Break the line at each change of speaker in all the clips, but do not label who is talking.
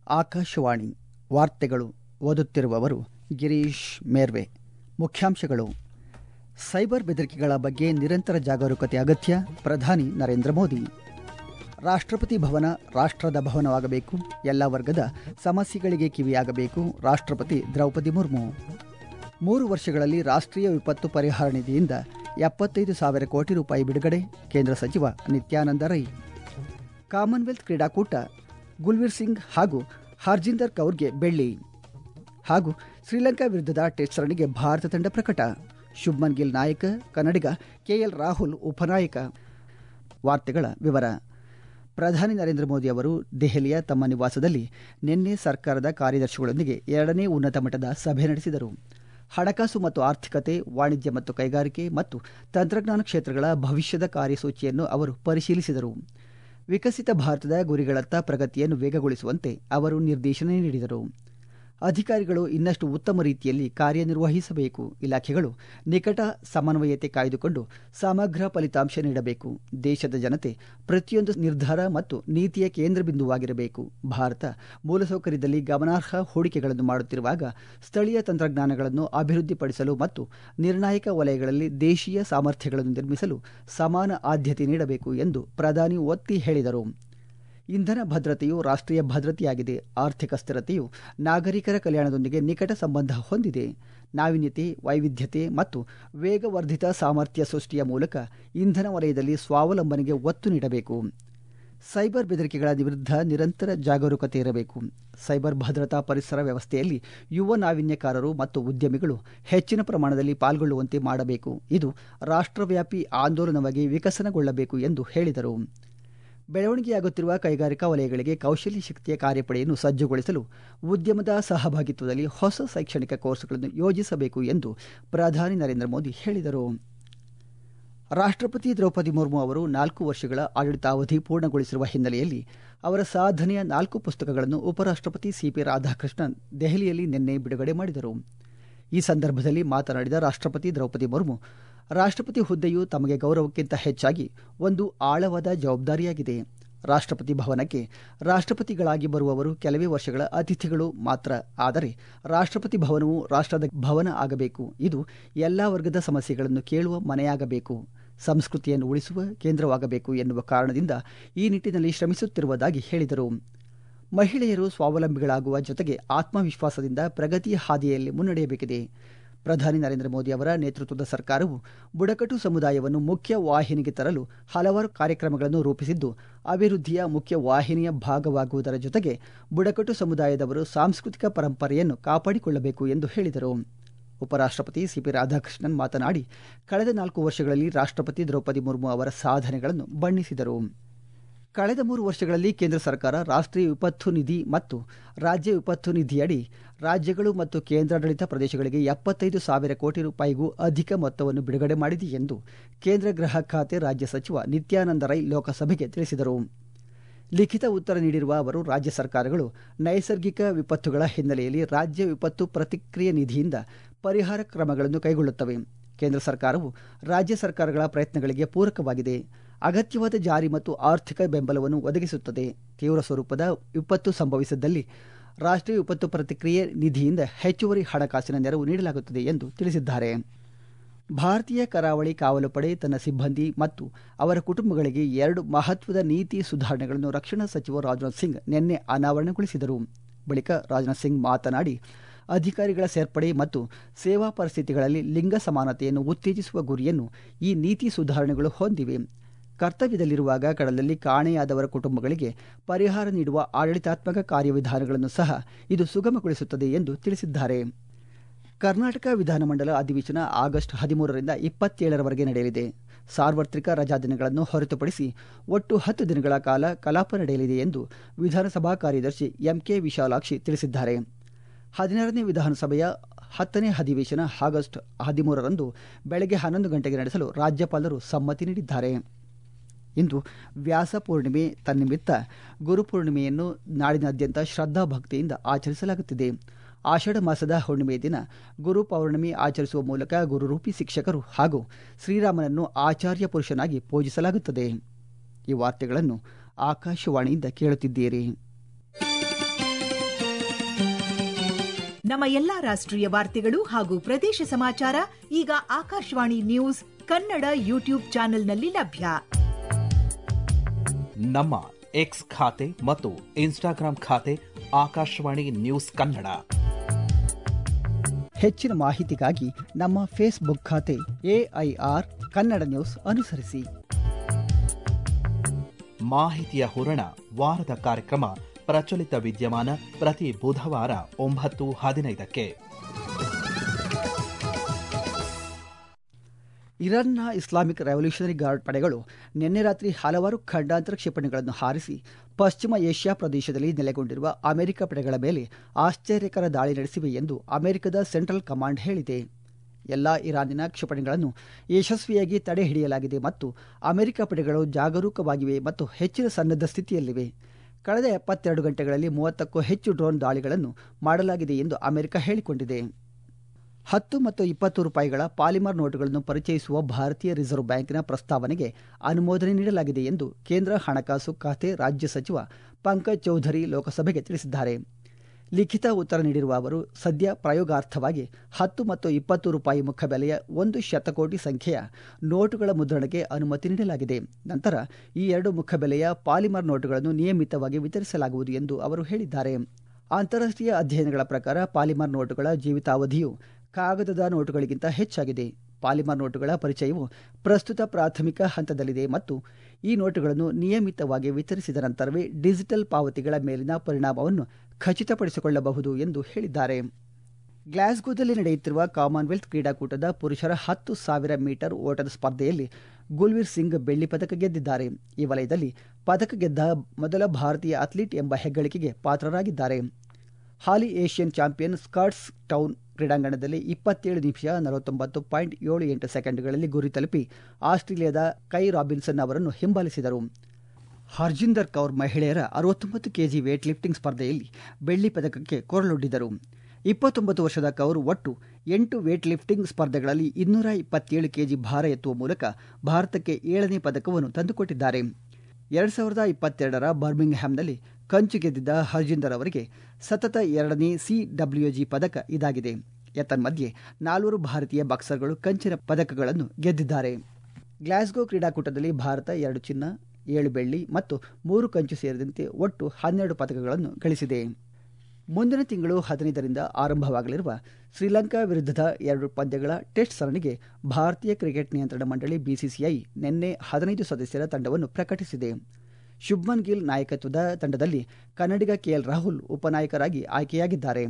ಆಕಾಶವಾಣಿ ವಾರ್ತೆಗಳು ಓದುತ್ತಿರುವವರು ಗಿರೀಶ್ ಮೇರ್ವೆ ಮುಖ್ಯಾಂಶಗಳು ಸೈಬರ್ ಬೆದರಿಕೆಗಳ ಬಗ್ಗೆ ನಿರಂತರ ಜಾಗರೂಕತೆ ಅಗತ್ಯ ಪ್ರಧಾನಿ ನರೇಂದ್ರ ಮೋದಿ ರಾಷ್ಟ್ರಪತಿ ಭವನ ರಾಷ್ಟ್ರದ ಭವನವಾಗಬೇಕು ಎಲ್ಲ ವರ್ಗದ ಸಮಸ್ಯೆಗಳಿಗೆ ಕಿವಿಯಾಗಬೇಕು ರಾಷ್ಟ್ರಪತಿ ದ್ರೌಪದಿ ಮುರ್ಮು ಮೂರು ವರ್ಷಗಳಲ್ಲಿ ರಾಷ್ಟ್ರೀಯ ವಿಪತ್ತು ಪರಿಹಾರ ನಿಧಿಯಿಂದ ಎಪ್ಪತ್ತೈದು ಸಾವಿರ ಕೋಟಿ ರೂಪಾಯಿ ಬಿಡುಗಡೆ ಕೇಂದ್ರ ಸಚಿವ ನಿತ್ಯಾನಂದ ರೈ ಕಾಮನ್ವೆಲ್ತ್ ಕ್ರೀಡಾಕೂಟ ಗುಲ್ವೀರ್ ಸಿಂಗ್ ಹಾಗೂ ಹರ್ಜಿಂದರ್ ಕೌರ್ಗೆ ಬೆಳ್ಳಿ ಹಾಗೂ ಶ್ರೀಲಂಕಾ ವಿರುದ್ಧದ ಟೆಸ್ಟ್ ಸರಣಿಗೆ ಭಾರತ ತಂಡ ಪ್ರಕಟ ಶುಭ್ಮನ್ ಗಿಲ್ ನಾಯಕ ಕನ್ನಡಿಗ ಕೆಎಲ್ ರಾಹುಲ್ ಉಪನಾಯಕ ವಾರ್ತೆಗಳ ವಿವರ ಪ್ರಧಾನಿ ನರೇಂದ್ರ ಮೋದಿ ಅವರು ದೆಹಲಿಯ ತಮ್ಮ ನಿವಾಸದಲ್ಲಿ ನಿನ್ನೆ ಸರ್ಕಾರದ ಕಾರ್ಯದರ್ಶಿಗಳೊಂದಿಗೆ ಎರಡನೇ ಉನ್ನತ ಮಟ್ಟದ ಸಭೆ ನಡೆಸಿದರು ಹಣಕಾಸು ಮತ್ತು ಆರ್ಥಿಕತೆ ವಾಣಿಜ್ಯ ಮತ್ತು ಕೈಗಾರಿಕೆ ಮತ್ತು ತಂತ್ರಜ್ಞಾನ ಕ್ಷೇತ್ರಗಳ ಭವಿಷ್ಯದ ಕಾರ್ಯಸೂಚಿಯನ್ನು ಅವರು ಪರಿಶೀಲಿಸಿದರು ವಿಕಸಿತ ಭಾರತದ ಗುರಿಗಳತ್ತ ಪ್ರಗತಿಯನ್ನು ವೇಗಗೊಳಿಸುವಂತೆ ಅವರು ನಿರ್ದೇಶನ ನೀಡಿದರು ಅಧಿಕಾರಿಗಳು ಇನ್ನಷ್ಟು ಉತ್ತಮ ರೀತಿಯಲ್ಲಿ ಕಾರ್ಯನಿರ್ವಹಿಸಬೇಕು ಇಲಾಖೆಗಳು ನಿಕಟ ಸಮನ್ವಯತೆ ಕಾಯ್ದುಕೊಂಡು ಸಮಗ್ರ ಫಲಿತಾಂಶ ನೀಡಬೇಕು ದೇಶದ ಜನತೆ ಪ್ರತಿಯೊಂದು ನಿರ್ಧಾರ ಮತ್ತು ನೀತಿಯ ಕೇಂದ್ರ ಬಿಂದುವಾಗಿರಬೇಕು ಭಾರತ ಮೂಲಸೌಕರ್ಯದಲ್ಲಿ ಗಮನಾರ್ಹ ಹೂಡಿಕೆಗಳನ್ನು ಮಾಡುತ್ತಿರುವಾಗ ಸ್ಥಳೀಯ ತಂತ್ರಜ್ಞಾನಗಳನ್ನು ಅಭಿವೃದ್ಧಿಪಡಿಸಲು ಮತ್ತು ನಿರ್ಣಾಯಕ ವಲಯಗಳಲ್ಲಿ ದೇಶೀಯ ಸಾಮರ್ಥ್ಯಗಳನ್ನು ನಿರ್ಮಿಸಲು ಸಮಾನ ಆದ್ಯತೆ ನೀಡಬೇಕು ಎಂದು ಪ್ರಧಾನಿ ಒತ್ತಿ ಹೇಳಿದರು ಇಂಧನ ಭದ್ರತೆಯು ರಾಷ್ಟ್ರೀಯ ಭದ್ರತೆಯಾಗಿದೆ ಆರ್ಥಿಕ ಸ್ಥಿರತೆಯು ನಾಗರಿಕರ ಕಲ್ಯಾಣದೊಂದಿಗೆ ನಿಕಟ ಸಂಬಂಧ ಹೊಂದಿದೆ ನಾವೀನ್ಯತೆ ವೈವಿಧ್ಯತೆ ಮತ್ತು ವೇಗವರ್ಧಿತ ಸಾಮರ್ಥ್ಯ ಸೃಷ್ಟಿಯ ಮೂಲಕ ಇಂಧನ ವಲಯದಲ್ಲಿ ಸ್ವಾವಲಂಬನೆಗೆ ಒತ್ತು ನೀಡಬೇಕು ಸೈಬರ್ ಬೆದರಿಕೆಗಳ ವಿರುದ್ಧ ನಿರಂತರ ಜಾಗರೂಕತೆ ಇರಬೇಕು ಸೈಬರ್ ಭದ್ರತಾ ಪರಿಸರ ವ್ಯವಸ್ಥೆಯಲ್ಲಿ ಯುವ ನಾವೀನ್ಯಕಾರರು ಮತ್ತು ಉದ್ಯಮಿಗಳು ಹೆಚ್ಚಿನ ಪ್ರಮಾಣದಲ್ಲಿ ಪಾಲ್ಗೊಳ್ಳುವಂತೆ ಮಾಡಬೇಕು ಇದು ರಾಷ್ಟ್ರವ್ಯಾಪಿ ಆಂದೋಲನವಾಗಿ ವಿಕಸನಗೊಳ್ಳಬೇಕು ಎಂದು ಹೇಳಿದರು ಬೆಳವಣಿಗೆಯಾಗುತ್ತಿರುವ ಕೈಗಾರಿಕಾ ವಲಯಗಳಿಗೆ ಕೌಶಲ್ಯ ಶಕ್ತಿಯ ಕಾರ್ಯಪಡೆಯನ್ನು ಸಜ್ಜುಗೊಳಿಸಲು ಉದ್ಯಮದ ಸಹಭಾಗಿತ್ವದಲ್ಲಿ ಹೊಸ ಶೈಕ್ಷಣಿಕ ಕೋರ್ಸ್ಗಳನ್ನು ಯೋಜಿಸಬೇಕು ಎಂದು ಪ್ರಧಾನಿ ನರೇಂದ್ರ ಮೋದಿ ಹೇಳಿದರು ರಾಷ್ಟ್ರಪತಿ ದ್ರೌಪದಿ ಮುರ್ಮು ಅವರು ನಾಲ್ಕು ವರ್ಷಗಳ ಆಡಳಿತಾವಧಿ ಪೂರ್ಣಗೊಳಿಸಿರುವ ಹಿನ್ನೆಲೆಯಲ್ಲಿ ಅವರ ಸಾಧನೆಯ ನಾಲ್ಕು ಪುಸ್ತಕಗಳನ್ನು ಉಪರಾಷ್ಟ್ರಪತಿ ಸಿಪಿ ರಾಧಾಕೃಷ್ಣನ್ ದೆಹಲಿಯಲ್ಲಿ ನಿನ್ನೆ ಬಿಡುಗಡೆ ಮಾಡಿದರು ಈ ಸಂದರ್ಭದಲ್ಲಿ ಮಾತನಾಡಿದ ರಾಷ್ಟ್ರಪತಿ ದ್ರೌಪದಿ ಮುರ್ಮು ರಾಷ್ಟ್ರಪತಿ ಹುದ್ದೆಯು ತಮಗೆ ಗೌರವಕ್ಕಿಂತ ಹೆಚ್ಚಾಗಿ ಒಂದು ಆಳವಾದ ಜವಾಬ್ದಾರಿಯಾಗಿದೆ ರಾಷ್ಟ್ರಪತಿ ಭವನಕ್ಕೆ ರಾಷ್ಟ್ರಪತಿಗಳಾಗಿ ಬರುವವರು ಕೆಲವೇ ವರ್ಷಗಳ ಅತಿಥಿಗಳು ಮಾತ್ರ ಆದರೆ ರಾಷ್ಟ್ರಪತಿ ಭವನವು ರಾಷ್ಟ್ರದ ಭವನ ಆಗಬೇಕು ಇದು ಎಲ್ಲಾ ವರ್ಗದ ಸಮಸ್ಯೆಗಳನ್ನು ಕೇಳುವ ಮನೆಯಾಗಬೇಕು ಸಂಸ್ಕೃತಿಯನ್ನು ಉಳಿಸುವ ಕೇಂದ್ರವಾಗಬೇಕು ಎನ್ನುವ ಕಾರಣದಿಂದ ಈ ನಿಟ್ಟಿನಲ್ಲಿ ಶ್ರಮಿಸುತ್ತಿರುವುದಾಗಿ ಹೇಳಿದರು ಮಹಿಳೆಯರು ಸ್ವಾವಲಂಬಿಗಳಾಗುವ ಜೊತೆಗೆ ಆತ್ಮವಿಶ್ವಾಸದಿಂದ ಪ್ರಗತಿಯ ಹಾದಿಯಲ್ಲಿ ಮುನ್ನಡೆಯಬೇಕಿದೆ ಪ್ರಧಾನಿ ನರೇಂದ್ರ ಮೋದಿ ಅವರ ನೇತೃತ್ವದ ಸರ್ಕಾರವು ಬುಡಕಟ್ಟು ಸಮುದಾಯವನ್ನು ಮುಖ್ಯ ವಾಹಿನಿಗೆ ತರಲು ಹಲವಾರು ಕಾರ್ಯಕ್ರಮಗಳನ್ನು ರೂಪಿಸಿದ್ದು ಅಭಿವೃದ್ಧಿಯ ಮುಖ್ಯ ವಾಹಿನಿಯ ಭಾಗವಾಗುವುದರ ಜೊತೆಗೆ ಬುಡಕಟ್ಟು ಸಮುದಾಯದವರು ಸಾಂಸ್ಕೃತಿಕ ಪರಂಪರೆಯನ್ನು ಕಾಪಾಡಿಕೊಳ್ಳಬೇಕು ಎಂದು ಹೇಳಿದರು ಉಪರಾಷ್ಟ್ರಪತಿ ಸಿಪಿ ರಾಧಾಕೃಷ್ಣನ್ ಮಾತನಾಡಿ ಕಳೆದ ನಾಲ್ಕು ವರ್ಷಗಳಲ್ಲಿ ರಾಷ್ಟ್ರಪತಿ ದ್ರೌಪದಿ ಮುರ್ಮು ಅವರ ಸಾಧನೆಗಳನ್ನು ಬಣ್ಣಿಸಿದರು ಕಳೆದ ಮೂರು ವರ್ಷಗಳಲ್ಲಿ ಕೇಂದ್ರ ಸರ್ಕಾರ ರಾಷ್ಟ್ರೀಯ ವಿಪತ್ತು ನಿಧಿ ಮತ್ತು ರಾಜ್ಯ ವಿಪತ್ತು ನಿಧಿಯಡಿ ರಾಜ್ಯಗಳು ಮತ್ತು ಕೇಂದ್ರಾಡಳಿತ ಪ್ರದೇಶಗಳಿಗೆ ಎಪ್ಪತ್ತೈದು ಸಾವಿರ ಕೋಟಿ ರೂಪಾಯಿಗೂ ಅಧಿಕ ಮೊತ್ತವನ್ನು ಬಿಡುಗಡೆ ಮಾಡಿದೆ ಎಂದು ಕೇಂದ್ರ ಗೃಹ ಖಾತೆ ರಾಜ್ಯ ಸಚಿವ ನಿತ್ಯಾನಂದ ರೈ ಲೋಕಸಭೆಗೆ ತಿಳಿಸಿದರು ಲಿಖಿತ ಉತ್ತರ ನೀಡಿರುವ ಅವರು ರಾಜ್ಯ ಸರ್ಕಾರಗಳು ನೈಸರ್ಗಿಕ ವಿಪತ್ತುಗಳ ಹಿನ್ನೆಲೆಯಲ್ಲಿ ರಾಜ್ಯ ವಿಪತ್ತು ಪ್ರತಿಕ್ರಿಯೆ ನಿಧಿಯಿಂದ ಪರಿಹಾರ ಕ್ರಮಗಳನ್ನು ಕೈಗೊಳ್ಳುತ್ತವೆ ಕೇಂದ್ರ ಸರ್ಕಾರವು ರಾಜ್ಯ ಸರ್ಕಾರಗಳ ಪ್ರಯತ್ನಗಳಿಗೆ ಪೂರಕವಾಗಿದೆ ಅಗತ್ಯವಾದ ಜಾರಿ ಮತ್ತು ಆರ್ಥಿಕ ಬೆಂಬಲವನ್ನು ಒದಗಿಸುತ್ತದೆ ತೀವ್ರ ಸ್ವರೂಪದ ವಿಪತ್ತು ಸಂಭವಿಸಿದ್ದಲ್ಲಿ ರಾಷ್ಟ್ರೀಯ ವಿಪತ್ತು ಪ್ರತಿಕ್ರಿಯೆ ನಿಧಿಯಿಂದ ಹೆಚ್ಚುವರಿ ಹಣಕಾಸಿನ ನೆರವು ನೀಡಲಾಗುತ್ತದೆ ಎಂದು ತಿಳಿಸಿದ್ದಾರೆ ಭಾರತೀಯ ಕರಾವಳಿ ಕಾವಲು ಪಡೆ ತನ್ನ ಸಿಬ್ಬಂದಿ ಮತ್ತು ಅವರ ಕುಟುಂಬಗಳಿಗೆ ಎರಡು ಮಹತ್ವದ ನೀತಿ ಸುಧಾರಣೆಗಳನ್ನು ರಕ್ಷಣಾ ಸಚಿವ ರಾಜನಾಥ್ ಸಿಂಗ್ ನಿನ್ನೆ ಅನಾವರಣಗೊಳಿಸಿದರು ಬಳಿಕ ರಾಜನಾಥ್ ಸಿಂಗ್ ಮಾತನಾಡಿ ಅಧಿಕಾರಿಗಳ ಸೇರ್ಪಡೆ ಮತ್ತು ಸೇವಾ ಪರಿಸ್ಥಿತಿಗಳಲ್ಲಿ ಲಿಂಗ ಸಮಾನತೆಯನ್ನು ಉತ್ತೇಜಿಸುವ ಗುರಿಯನ್ನು ಈ ನೀತಿ ಸುಧಾರಣೆಗಳು ಹೊಂದಿವೆ ಕರ್ತವ್ಯದಲ್ಲಿರುವಾಗ ಕಡಲಲ್ಲಿ ಕಾಣೆಯಾದವರ ಕುಟುಂಬಗಳಿಗೆ ಪರಿಹಾರ ನೀಡುವ ಆಡಳಿತಾತ್ಮಕ ಕಾರ್ಯವಿಧಾನಗಳನ್ನು ಸಹ ಇದು ಸುಗಮಗೊಳಿಸುತ್ತದೆ ಎಂದು ತಿಳಿಸಿದ್ದಾರೆ ಕರ್ನಾಟಕ ವಿಧಾನಮಂಡಲ ಅಧಿವೇಶನ ಆಗಸ್ಟ್ ಹದಿಮೂರರಿಂದ ಇಪ್ಪತ್ತೇಳರವರೆಗೆ ನಡೆಯಲಿದೆ ಸಾರ್ವತ್ರಿಕ ರಜಾದಿನಗಳನ್ನು ಹೊರತುಪಡಿಸಿ ಒಟ್ಟು ಹತ್ತು ದಿನಗಳ ಕಾಲ ಕಲಾಪ ನಡೆಯಲಿದೆ ಎಂದು ವಿಧಾನಸಭಾ ಕಾರ್ಯದರ್ಶಿ ಎಂಕೆ ವಿಶಾಲಾಕ್ಷಿ ತಿಳಿಸಿದ್ದಾರೆ ಹದಿನಾರನೇ ವಿಧಾನಸಭೆಯ ಹತ್ತನೇ ಅಧಿವೇಶನ ಆಗಸ್ಟ್ ಹದಿಮೂರರಂದು ಬೆಳಗ್ಗೆ ಹನ್ನೊಂದು ಗಂಟೆಗೆ ನಡೆಸಲು ರಾಜ್ಯಪಾಲರು ಸಮ್ಮತಿ ನೀಡಿದ್ದಾರೆ ಇಂದು ವ್ಯಾಸ ಪೂರ್ಣಿಮೆ ತನ್ನಿಮಿತ್ತ ಗುರುಪೂರ್ಣಿಮೆಯನ್ನು ನಾಡಿನಾದ್ಯಂತ ಶ್ರದ್ಧಾ ಭಕ್ತಿಯಿಂದ ಆಚರಿಸಲಾಗುತ್ತಿದೆ ಆಷಾಢ ಮಾಸದ ಹುಣ್ಣಿಮೆ ದಿನ ಗುರು ಪೌರ್ಣಮಿ ಆಚರಿಸುವ ಮೂಲಕ ಗುರುರೂಪಿ ಶಿಕ್ಷಕರು ಹಾಗೂ ಶ್ರೀರಾಮನನ್ನು ಆಚಾರ್ಯ ಪುರುಷನಾಗಿ ಪೂಜಿಸಲಾಗುತ್ತದೆ ಈ ವಾರ್ತೆಗಳನ್ನು ಆಕಾಶವಾಣಿಯಿಂದ ಕೇಳುತ್ತಿದ್ದೀರಿ
ನಮ್ಮ ಎಲ್ಲಾ ರಾಷ್ಟ್ರೀಯ ವಾರ್ತೆಗಳು ಹಾಗೂ ಪ್ರದೇಶ ಸಮಾಚಾರ ಈಗ ಆಕಾಶವಾಣಿ ನ್ಯೂಸ್ ಕನ್ನಡ ಯೂಟ್ಯೂಬ್ ಚಾನೆಲ್ನಲ್ಲಿ ಲಭ್ಯ
ನಮ್ಮ ಎಕ್ಸ್ ಖಾತೆ ಮತ್ತು ಇನ್ಸ್ಟಾಗ್ರಾಂ ಖಾತೆ ಆಕಾಶವಾಣಿ ನ್ಯೂಸ್ ಕನ್ನಡ
ಹೆಚ್ಚಿನ ಮಾಹಿತಿಗಾಗಿ ನಮ್ಮ ಫೇಸ್ಬುಕ್ ಖಾತೆ ಎಐಆರ್ ಕನ್ನಡ ನ್ಯೂಸ್ ಅನುಸರಿಸಿ
ಮಾಹಿತಿಯ ಹೂರಣ ವಾರದ ಕಾರ್ಯಕ್ರಮ ಪ್ರಚಲಿತ ವಿದ್ಯಮಾನ ಪ್ರತಿ ಬುಧವಾರ ಒಂಬತ್ತು ಹದಿನೈದಕ್ಕೆ
ಇರಾನ್ನ ಇಸ್ಲಾಮಿಕ್ ರೆವಲ್ಯೂಷನರಿ ಗಾರ್ಡ್ ಪಡೆಗಳು ನಿನ್ನೆ ರಾತ್ರಿ ಹಲವಾರು ಖಂಡಾಂತರ ಕ್ಷಿಪಣಿಗಳನ್ನು ಹಾರಿಸಿ ಪಶ್ಚಿಮ ಏಷ್ಯಾ ಪ್ರದೇಶದಲ್ಲಿ ನೆಲೆಗೊಂಡಿರುವ ಅಮೆರಿಕ ಪಡೆಗಳ ಮೇಲೆ ಆಶ್ಚರ್ಯಕರ ದಾಳಿ ನಡೆಸಿವೆ ಎಂದು ಅಮೆರಿಕದ ಸೆಂಟ್ರಲ್ ಕಮಾಂಡ್ ಹೇಳಿದೆ ಎಲ್ಲ ಇರಾನಿನ ಕ್ಷಿಪಣಿಗಳನ್ನು ಯಶಸ್ವಿಯಾಗಿ ತಡೆ ಹಿಡಿಯಲಾಗಿದೆ ಮತ್ತು ಅಮೆರಿಕ ಪಡೆಗಳು ಜಾಗರೂಕವಾಗಿವೆ ಮತ್ತು ಹೆಚ್ಚಿನ ಸನ್ನದ್ಧ ಸ್ಥಿತಿಯಲ್ಲಿವೆ ಕಳೆದ ಎಪ್ಪತ್ತೆರಡು ಗಂಟೆಗಳಲ್ಲಿ ಮೂವತ್ತಕ್ಕೂ ಹೆಚ್ಚು ಡ್ರೋನ್ ದಾಳಿಗಳನ್ನು ಮಾಡಲಾಗಿದೆ ಎಂದು ಅಮೆರಿಕ ಹೇಳಿಕೊಂಡಿದೆ ಹತ್ತು ಮತ್ತು ಇಪ್ಪತ್ತು ರೂಪಾಯಿಗಳ ಪಾಲಿಮರ್ ನೋಟುಗಳನ್ನು ಪರಿಚಯಿಸುವ ಭಾರತೀಯ ರಿಸರ್ವ್ ಬ್ಯಾಂಕಿನ ಪ್ರಸ್ತಾವನೆಗೆ ಅನುಮೋದನೆ ನೀಡಲಾಗಿದೆ ಎಂದು ಕೇಂದ್ರ ಹಣಕಾಸು ಖಾತೆ ರಾಜ್ಯ ಸಚಿವ ಪಂಕಜ್ ಚೌಧರಿ ಲೋಕಸಭೆಗೆ ತಿಳಿಸಿದ್ದಾರೆ ಲಿಖಿತ ಉತ್ತರ ನೀಡಿರುವ ಅವರು ಸದ್ಯ ಪ್ರಯೋಗಾರ್ಥವಾಗಿ ಹತ್ತು ಮತ್ತು ಇಪ್ಪತ್ತು ರೂಪಾಯಿ ಮುಖಬೆಲೆಯ ಒಂದು ಶತಕೋಟಿ ಸಂಖ್ಯೆಯ ನೋಟುಗಳ ಮುದ್ರಣಕ್ಕೆ ಅನುಮತಿ ನೀಡಲಾಗಿದೆ ನಂತರ ಈ ಎರಡು ಮುಖಬೆಲೆಯ ಪಾಲಿಮರ್ ನೋಟುಗಳನ್ನು ನಿಯಮಿತವಾಗಿ ವಿತರಿಸಲಾಗುವುದು ಎಂದು ಅವರು ಹೇಳಿದ್ದಾರೆ ಅಂತಾರಾಷ್ಟ್ರೀಯ ಅಧ್ಯಯನಗಳ ಪ್ರಕಾರ ಪಾಲಿಮರ್ ನೋಟುಗಳ ಜೀವಿತಾವಧಿಯು ಕಾಗದದ ನೋಟುಗಳಿಗಿಂತ ಹೆಚ್ಚಾಗಿದೆ ಪಾಲಿಮರ್ ನೋಟುಗಳ ಪರಿಚಯವು ಪ್ರಸ್ತುತ ಪ್ರಾಥಮಿಕ ಹಂತದಲ್ಲಿದೆ ಮತ್ತು ಈ ನೋಟುಗಳನ್ನು ನಿಯಮಿತವಾಗಿ ವಿತರಿಸಿದ ನಂತರವೇ ಡಿಜಿಟಲ್ ಪಾವತಿಗಳ ಮೇಲಿನ ಪರಿಣಾಮವನ್ನು ಖಚಿತಪಡಿಸಿಕೊಳ್ಳಬಹುದು ಎಂದು ಹೇಳಿದ್ದಾರೆ ಗ್ಲಾಸ್ಗೋದಲ್ಲಿ ನಡೆಯುತ್ತಿರುವ ಕಾಮನ್ವೆಲ್ತ್ ಕ್ರೀಡಾಕೂಟದ ಪುರುಷರ ಹತ್ತು ಸಾವಿರ ಮೀಟರ್ ಓಟದ ಸ್ಪರ್ಧೆಯಲ್ಲಿ ಗುಲ್ವೀರ್ ಸಿಂಗ್ ಬೆಳ್ಳಿ ಪದಕ ಗೆದ್ದಿದ್ದಾರೆ ಈ ವಲಯದಲ್ಲಿ ಪದಕ ಗೆದ್ದ ಮೊದಲ ಭಾರತೀಯ ಅಥ್ಲೀಟ್ ಎಂಬ ಹೆಗ್ಗಳಿಕೆಗೆ ಪಾತ್ರರಾಗಿದ್ದಾರೆ ಹಾಲಿ ಏಷ್ಯನ್ ಚಾಂಪಿಯನ್ ಸ್ಕಾಟ್ಸ್ ಟೌನ್ ಕ್ರೀಡಾಂಗಣದಲ್ಲಿ ಇಪ್ಪತ್ತೇಳು ನಿಮಿಷ ನಲವತ್ತೊಂಬತ್ತು ಪಾಯಿಂಟ್ ಏಳು ಎಂಟು ಸೆಕೆಂಡ್ಗಳಲ್ಲಿ ಗುರಿ ತಲುಪಿ ಆಸ್ಟ್ರೇಲಿಯಾದ ಕೈ ರಾಬಿನ್ಸನ್ ಅವರನ್ನು ಹಿಂಬಾಲಿಸಿದರು ಹರ್ಜಿಂದರ್ ಕೌರ್ ಮಹಿಳೆಯರ ಅರವತ್ತೊಂಬತ್ತು ಕೆಜಿ ವೇಟ್ ಲಿಫ್ಟಿಂಗ್ ಸ್ಪರ್ಧೆಯಲ್ಲಿ ಬೆಳ್ಳಿ ಪದಕಕ್ಕೆ ಕೊರಳೊಡ್ಡಿದರು ಇಪ್ಪತ್ತೊಂಬತ್ತು ವರ್ಷದ ಕೌರ್ ಒಟ್ಟು ಎಂಟು ವೇಟ್ ಲಿಫ್ಟಿಂಗ್ ಸ್ಪರ್ಧೆಗಳಲ್ಲಿ ಇನ್ನೂರ ಇಪ್ಪತ್ತೇಳು ಕೆಜಿ ಭಾರ ಎತ್ತುವ ಮೂಲಕ ಭಾರತಕ್ಕೆ ಏಳನೇ ಪದಕವನ್ನು ತಂದುಕೊಟ್ಟಿದ್ದಾರೆ ಎರಡು ಸಾವಿರದ ಇಪ್ಪತ್ತೆರಡರ ಬರ್ಮಿಂಗ್ಹ್ಯಾಮ್ನಲ್ಲಿ ಕಂಚು ಗೆದ್ದಿದ್ದ ಹರ್ಜಿಂದರ್ ಅವರಿಗೆ ಸತತ ಎರಡನೇ ಸಿಡಬ್ಲ್ಯೂಜಿ ಪದಕ ಇದಾಗಿದೆ ಎತ್ತನ್ಮಧ್ಯೆ ನಾಲ್ವರು ಭಾರತೀಯ ಬಾಕ್ಸರ್ಗಳು ಕಂಚಿನ ಪದಕಗಳನ್ನು ಗೆದ್ದಿದ್ದಾರೆ ಗ್ಲಾಸ್ಗೋ ಕ್ರೀಡಾಕೂಟದಲ್ಲಿ ಭಾರತ ಎರಡು ಚಿನ್ನ ಏಳು ಬೆಳ್ಳಿ ಮತ್ತು ಮೂರು ಕಂಚು ಸೇರಿದಂತೆ ಒಟ್ಟು ಹನ್ನೆರಡು ಪದಕಗಳನ್ನು ಗಳಿಸಿದೆ ಮುಂದಿನ ತಿಂಗಳು ಹದಿನೈದರಿಂದ ಆರಂಭವಾಗಲಿರುವ ಶ್ರೀಲಂಕಾ ವಿರುದ್ಧದ ಎರಡು ಪಂದ್ಯಗಳ ಟೆಸ್ಟ್ ಸರಣಿಗೆ ಭಾರತೀಯ ಕ್ರಿಕೆಟ್ ನಿಯಂತ್ರಣ ಮಂಡಳಿ ಬಿಸಿಸಿಐ ನಿನ್ನೆ ಹದಿನೈದು ಸದಸ್ಯರ ತಂಡವನ್ನು ಪ್ರಕಟಿಸಿದೆ ಶುಭ್ಮನ್ ಗಿಲ್ ನಾಯಕತ್ವದ ತಂಡದಲ್ಲಿ ಕನ್ನಡಿಗ ಕೆಎಲ್ ರಾಹುಲ್ ಉಪನಾಯಕರಾಗಿ ಆಯ್ಕೆಯಾಗಿದ್ದಾರೆ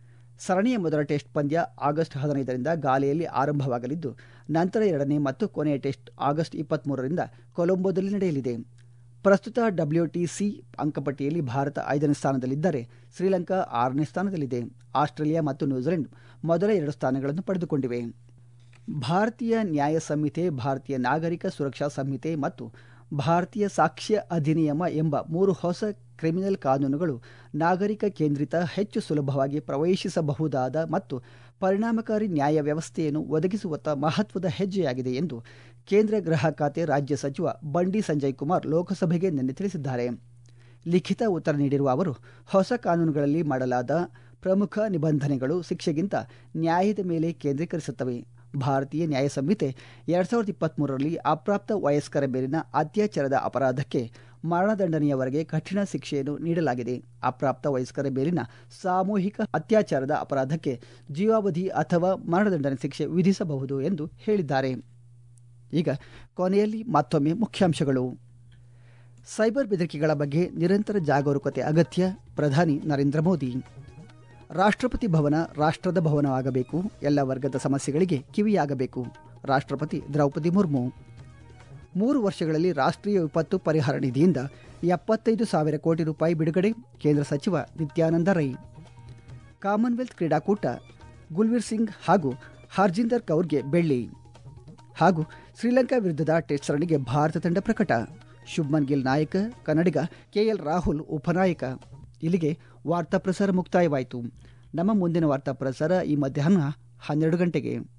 ಸರಣಿಯ ಮೊದಲ ಟೆಸ್ಟ್ ಪಂದ್ಯ ಆಗಸ್ಟ್ ಹದಿನೈದರಿಂದ ಗಾಲೆಯಲ್ಲಿ ಆರಂಭವಾಗಲಿದ್ದು ನಂತರ ಎರಡನೇ ಮತ್ತು ಕೊನೆಯ ಟೆಸ್ಟ್ ಆಗಸ್ಟ್ ಇಪ್ಪತ್ಮೂರರಿಂದ ಕೊಲಂಬೋದಲ್ಲಿ ನಡೆಯಲಿದೆ ಪ್ರಸ್ತುತ ಡಬ್ಲ್ಯೂಟಿಸಿ ಅಂಕಪಟ್ಟಿಯಲ್ಲಿ ಭಾರತ ಐದನೇ ಸ್ಥಾನದಲ್ಲಿದ್ದರೆ ಶ್ರೀಲಂಕಾ ಆರನೇ ಸ್ಥಾನದಲ್ಲಿದೆ ಆಸ್ಟ್ರೇಲಿಯಾ ಮತ್ತು ನ್ಯೂಜಿಲೆಂಡ್ ಮೊದಲ ಎರಡು ಸ್ಥಾನಗಳನ್ನು ಪಡೆದುಕೊಂಡಿವೆ ಭಾರತೀಯ ನ್ಯಾಯ ಸಂಹಿತೆ ಭಾರತೀಯ ನಾಗರಿಕ ಸುರಕ್ಷಾ ಸಂಹಿತೆ ಮತ್ತು ಭಾರತೀಯ ಸಾಕ್ಷ್ಯ ಅಧಿನಿಯಮ ಎಂಬ ಮೂರು ಹೊಸ ಕ್ರಿಮಿನಲ್ ಕಾನೂನುಗಳು ನಾಗರಿಕ ಕೇಂದ್ರಿತ ಹೆಚ್ಚು ಸುಲಭವಾಗಿ ಪ್ರವೇಶಿಸಬಹುದಾದ ಮತ್ತು ಪರಿಣಾಮಕಾರಿ ನ್ಯಾಯ ವ್ಯವಸ್ಥೆಯನ್ನು ಒದಗಿಸುವತ್ತ ಮಹತ್ವದ ಹೆಜ್ಜೆಯಾಗಿದೆ ಎಂದು ಕೇಂದ್ರ ಗೃಹ ಖಾತೆ ರಾಜ್ಯ ಸಚಿವ ಬಂಡಿ ಸಂಜಯ್ ಕುಮಾರ್ ಲೋಕಸಭೆಗೆ ನಿನ್ನೆ ತಿಳಿಸಿದ್ದಾರೆ ಲಿಖಿತ ಉತ್ತರ ನೀಡಿರುವ ಅವರು ಹೊಸ ಕಾನೂನುಗಳಲ್ಲಿ ಮಾಡಲಾದ ಪ್ರಮುಖ ನಿಬಂಧನೆಗಳು ಶಿಕ್ಷೆಗಿಂತ ನ್ಯಾಯದ ಮೇಲೆ ಕೇಂದ್ರೀಕರಿಸುತ್ತವೆ ಭಾರತೀಯ ನ್ಯಾಯ ಸಂಹಿತೆ ಎರಡ್ ಸಾವಿರದ ಇಪ್ಪತ್ಮೂರರಲ್ಲಿ ಅಪ್ರಾಪ್ತ ವಯಸ್ಕರ ಮೇಲಿನ ಅತ್ಯಾಚಾರದ ಅಪರಾಧಕ್ಕೆ ಮರಣದಂಡನೆಯವರೆಗೆ ಕಠಿಣ ಶಿಕ್ಷೆಯನ್ನು ನೀಡಲಾಗಿದೆ ಅಪ್ರಾಪ್ತ ವಯಸ್ಕರ ಮೇಲಿನ ಸಾಮೂಹಿಕ ಅತ್ಯಾಚಾರದ ಅಪರಾಧಕ್ಕೆ ಜೀವಾವಧಿ ಅಥವಾ ಮರಣದಂಡನೆ ಶಿಕ್ಷೆ ವಿಧಿಸಬಹುದು ಎಂದು ಹೇಳಿದ್ದಾರೆ ಈಗ ಕೊನೆಯಲ್ಲಿ ಮತ್ತೊಮ್ಮೆ ಮುಖ್ಯಾಂಶಗಳು ಸೈಬರ್ ಬೆದರಿಕೆಗಳ ಬಗ್ಗೆ ನಿರಂತರ ಜಾಗರೂಕತೆ ಅಗತ್ಯ ಪ್ರಧಾನಿ ನರೇಂದ್ರ ಮೋದಿ ರಾಷ್ಟ್ರಪತಿ ಭವನ ರಾಷ್ಟ್ರದ ಭವನವಾಗಬೇಕು ಎಲ್ಲ ವರ್ಗದ ಸಮಸ್ಯೆಗಳಿಗೆ ಕಿವಿಯಾಗಬೇಕು ರಾಷ್ಟ್ರಪತಿ ದ್ರೌಪದಿ ಮುರ್ಮು ಮೂರು ವರ್ಷಗಳಲ್ಲಿ ರಾಷ್ಟ್ರೀಯ ವಿಪತ್ತು ಪರಿಹಾರ ನಿಧಿಯಿಂದ ಎಪ್ಪತ್ತೈದು ಸಾವಿರ ಕೋಟಿ ರೂಪಾಯಿ ಬಿಡುಗಡೆ ಕೇಂದ್ರ ಸಚಿವ ನಿತ್ಯಾನಂದ ರೈ ಕಾಮನ್ವೆಲ್ತ್ ಕ್ರೀಡಾಕೂಟ ಗುಲ್ವೀರ್ ಸಿಂಗ್ ಹಾಗೂ ಹರ್ಜಿಂದರ್ ಕೌರ್ಗೆ ಬೆಳ್ಳಿ ಹಾಗೂ ಶ್ರೀಲಂಕಾ ವಿರುದ್ಧದ ಟೆಸ್ಟ್ ಸರಣಿಗೆ ಭಾರತ ತಂಡ ಪ್ರಕಟ ಶುಭ್ಮನ್ ಗಿಲ್ ನಾಯಕ ಕನ್ನಡಿಗ ಕೆಎಲ್ ರಾಹುಲ್ ಉಪನಾಯಕ ಇಲ್ಲಿಗೆ ವಾರ್ತಾ ಪ್ರಸಾರ ಮುಕ್ತಾಯವಾಯಿತು ನಮ್ಮ ಮುಂದಿನ ವಾರ್ತಾ ಪ್ರಸಾರ ಈ ಮಧ್ಯಾಹ್ನ ಹನ್ನೆರಡು ಗಂಟೆಗೆ